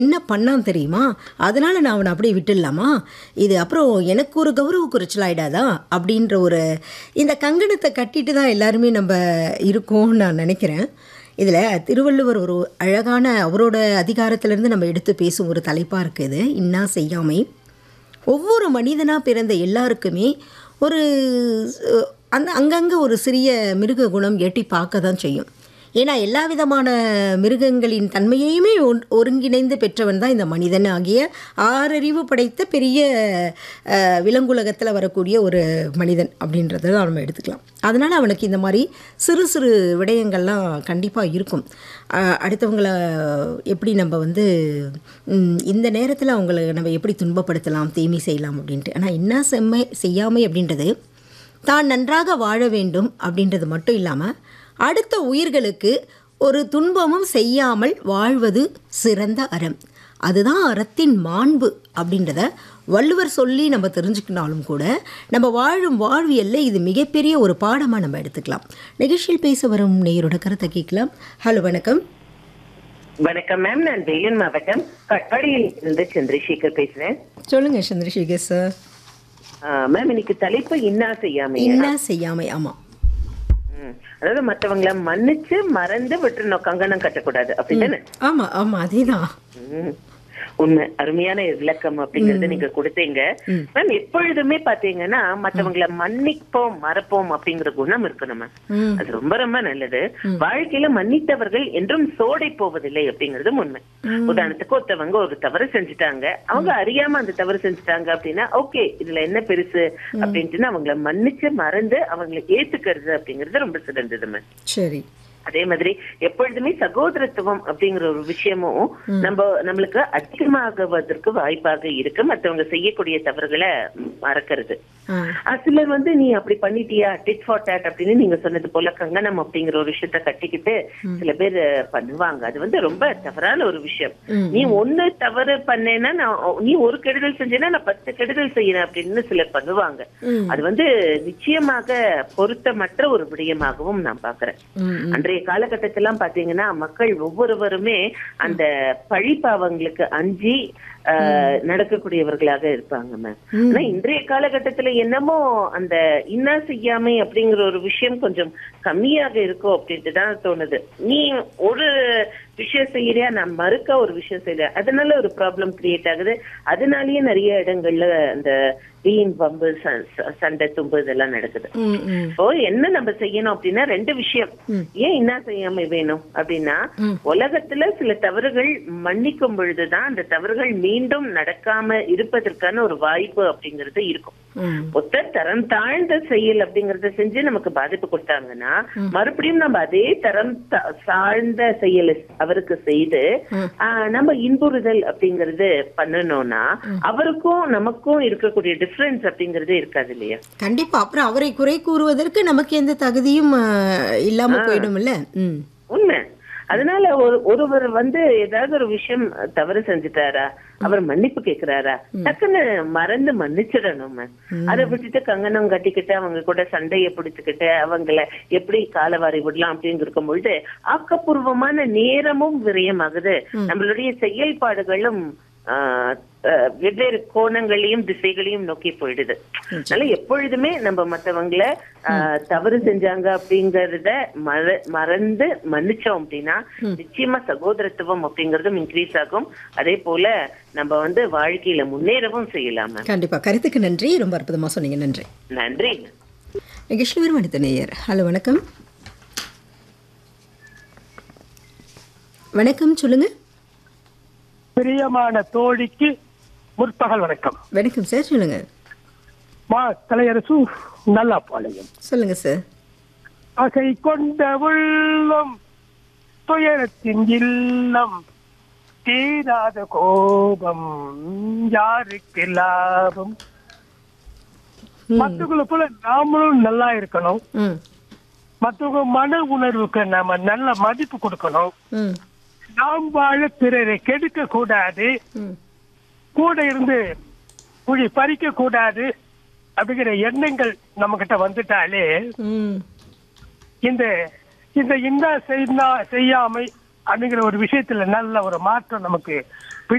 என்ன பண்ணான் தெரியுமா அதனால நான் அவனை அப்படியே விட்டுடலாமா இது அப்புறம் எனக்கு ஒரு கௌரவ குறைச்சலாயிடாதா அப்படின்ற ஒரு இந்த கங்கணத்தை கட்டிட்டு தான் எல்லாருமே நம்ம இருக்கோம்னு நான் நினைக்கிறேன் இதில் திருவள்ளுவர் ஒரு அழகான அவரோட அதிகாரத்திலேருந்து நம்ம எடுத்து பேசும் ஒரு தலைப்பாக இருக்குது இன்னா செய்யாமை ஒவ்வொரு மனிதனாக பிறந்த எல்லாருக்குமே ஒரு அஹ், அந்த அங்கங்கே ஒரு சிறிய மிருக குணம் எட்டி பார்க்க தான் செய்யும் ஏன்னா எல்லா விதமான மிருகங்களின் தன்மையையுமே ஒன்- ஒருங்கிணைந்து பெற்றவன் தான் இந்த மனிதன் ஆகிய ஆறறிவு படைத்த பெரிய அஹ், விலங்குலகத்தில் வரக்கூடிய ஒரு மனிதன் அப்படின்றத தான் நம்ம எடுத்துக்கலாம் அதனால் அவனுக்கு இந்த மாதிரி சிறு சிறு விடயங்கள்லாம் கண்டிப்பாக இருக்கும் அஹ், அடுத்தவங்களை எப்படி நம்ம வந்து ம், இந்த நேரத்தில் அவங்கள நம்ம எப்படி துன்பப்படுத்தலாம் தீமை செய்யலாம் அப்படின்ட்டு ஆனால் என்ன செம்மை செய்யாமை அப்படின்றது தான் நன்றாக வாழ வேண்டும் அப்படின்றது மட்டும் இல்லாமல் அடுத்த உயிர்களுக்கு ஒரு துன்பமும் செய்யாமல் வாழ்வது சிறந்த அறம் அதுதான் அறத்தின் மாண்பு அப்படின்றத வள்ளுவர் சொல்லி நம்ம தெரிஞ்சுக்கினாலும் கூட நம்ம வாழும் வாழ்வியல்ல இது மிகப்பெரிய ஒரு பாடமாக நம்ம எடுத்துக்கலாம் நிகழ்ச்சியில் பேச வரும் நேயரோட கருத்தை கேட்கலாம் ஹலோ வணக்கம் வணக்கம் மேம் நான் வேலூர் மாவட்டம் கட்பாடியில் இருந்து சந்திரசேகர் பேசுறேன் சொல்லுங்கள் சந்திரசேகர் சார் ஆ, மேம் இன்னைக்கு தலைப்பு இன்னா செய்யாம என்ன செய்யாமை ஆமாம் ம். அதாவது மத்தவங்கள மன்னிச்சு மறந்து விட்டுறணும் கங்கணம் கட்டக்கூடாது அப்படிதானே ஆமாம் ஆமாம் அதே தான் ம். உண்மை அருமையான விளக்கம் அப்படிங்கறத நீங்க கொடுத்தீங்க மேம் எப்பொழுதுமே பாத்தீங்கன்னா மத்தவங்கள மன்னிப்போம் மறப்போம் அப்படிங்கிற குணம் இருக்கணும் மேம் ம் அது ரொம்ப ரொம்ப நல்லது வாழ்க்கையில மன்னித்தவர்கள் என்றும் சோடை போவதில்லை அப்படிங்கறதும் உண்மை உதாரணத்துக்கு ஒருத்தவங்க ஒரு தவறு செஞ்சுட்டாங்க அவங்க அறியாம அந்த தவறு செஞ்சுட்டாங்க அப்படின்னா ஓகே இதுல என்ன பெருசு அப்படின்ட்டு அவங்கள மன்னிச்சு மறந்து அவங்களை ஏத்துக்கிறது அப்படிங்கறது ரொம்ப சிறந்தது மேம் சரி அதே மாதிரி எப்பொழுதுமே சகோதரத்துவம் அப்படிங்கிற ஒரு விஷயமும் நம்ம நம்மளுக்கு அதிகமாகுவதற்கு வாய்ப்பாக இருக்கு மத்தவங்க செய்யக்கூடிய தவறுகளை மறக்கிறது ஆ ஆஹ் சிலர் வந்து நீ அப்படி பண்ணிட்டியா டிட் ஃபார் டேட் அப்படின்னு நீங்க சொன்னது போல கங்கணம் அப்படிங்கிற ஒரு விஷயத்த கட்டிக்கிட்டு சில பேர் பண்ணுவாங்க அது வந்து ரொம்ப தவறான ஒரு விஷயம் நீ ஒண்ணு தவறு பண்ணேன்னா நான் நீ ஒரு கெடுதல் செஞ்சேன்னா நான் பத்து கெடுதல் செய்யறேன் அப்படின்னு சிலர் பண்ணுவாங்க அது வந்து நிச்சயமாக பொருத்தமற்ற ஒரு விடயமாகவும் நான் பாக்குறேன் ம் அன்றைய காலகட்டத்திலாம் பாத்தீங்கன்னா மக்கள் ஒவ்வொருவருமே அந்த பழி பாவங்களுக்கு அஞ்சி ஆஹ், நடக்கக்கூடியவர்களாக இருப்பாங்க மேம் ஆனா இன்றைய காலகட்டத்துல என்னமோ அந்த இன்னா செய்யாமை அப்படிங்கிற ஒரு விஷயம் கொஞ்சம் கம்மியாக இருக்கும் அப்படின்ட்டு தான் தோணுது நீ ஒரு விஷயம் செய்யறியா நான் மறுக்க ஒரு விஷயம் செய்யறேன் அதனால ஒரு ப்ராப்ளம் கிரியேட் ஆகுது அதனாலயே நிறைய இடங்கள்ல அந்த வீண் பம்பு ச- ச- சண்டை தும்பு இதெல்லாம் நடக்குது ம் ம் இப்போ என்ன நம்ம செய்யணும் அப்படின்னா ரெண்டு விஷயம் ஏன் என்ன செய்யாம வேணும் அப்படின்னா உலகத்துல சில தவறுகள் மன்னிக்கும் பொழுதுதான் அந்த தவறுகள் மீண்டும் நடக்காம இருப்பதற்கான ஒரு வாய்ப்பு அப்படிங்கிறது இருக்கும் ம் ஒருத்தர் தரம் தாழ்ந்த செயல் அப்படிங்கறத செஞ்சு நமக்கு பாதிப்பு கொடுத்தாங்கன்னா மறுபடியும் நம்ம அதே தரம் தா- தாழ்ந்த செயல் அவருக்கு செய்து ஆஹ், நம்ம இன்புறுதல் அப்படிங்கறது பண்ணணும்னா அவருக்கும் நமக்கும் இருக்கக்கூடிய டிஃபரன்ஸ் அப்படிங்கறது இருக்காது இல்லையா கண்டிப்பா அப்புறம் அவரை குறை கூறுவதற்கு நமக்கு எந்த தகுதியும் அஹ், இல்லாம போயிடும்ல ம் உண்மை அதனால ஒரு ஒருவர் வந்து ஏதாவது ஒரு விஷயம் தவறு செஞ்சுட்டாரா அவர் மன்னிப்பு கேக்குறாரா டக்குன்னு மறந்து மன்னிச்சிடணும் அதை விட்டுட்டு கங்கணம் கட்டிக்கிட்டு அவங்க கூட சண்டைய பிடிச்சுக்கிட்டு அவங்கள எப்படி காலவாரி விடலாம் அப்படின்னு இருக்கும் பொழுது ஆக்கப்பூர்வமான நேரமும் விரயமாகுது நம்மளுடைய செயல்பாடுகளும் ஆஹ், ஆஹ், வெவ்வேறு கோணங்களையும் திசைகளையும் நோக்கி போயிடுது அதனால எப்பொழுதுமே நம்ம மத்தவங்கள ஆஹ், தவறு செஞ்சாங்க அப்படிங்கறத மற மறந்து மன்னிச்சோம் அப்படின்னா நிச்சயமா சகோதரத்துவம் அப்படிங்கறதும் இன்க்ரீஸ் ஆகும் அதே போல நம்ம வந்து வாழ்க்கையில முன்னேறவும் செய்யலாம் ma'am. கண்டிப்பா கருத்துக்கு நன்றி ரொம்ப அற்புதமா சொன்னீங்க நன்றி நன்றி நிகழ்ச்சி வரும் அடுத்த நேயர் ஹலோ வணக்கம் வணக்கம் சொல்லுங்க பிரியமான தோழிக்கு முற்பகல் வணக்கம் வணக்கம் சார் சொல்லுங்க மா தலையரசு நல்லா பாளையம் சொல்லுங்க சார் ஆசை கொண்ட உள்ளம் துயரத்தின் இல்லம் தீராத கோபம் யாருக்கு லாபம் மற்றவங்களை போல நாமளும் நல்லா இருக்கணும் ம் மற்றவங்க மன உணர்வுக்கு நாம நல்ல மதிப்பு கொடுக்கணும் ம் நாம் வாழ பிறரை கெடுக்க கூடாது ம் கூட இருந்து குழி பறிக்க கூடாது அப்படிங்கிற எண்ணங்கள் நம்ம கிட்ட வந்துட்டாலே ம் இந்த இந்த இந்த செய்யா செய்யாமை அப்படிங்கிற ஒரு விஷயத்துல நல்ல ஒரு மாற்றம் நமக்கு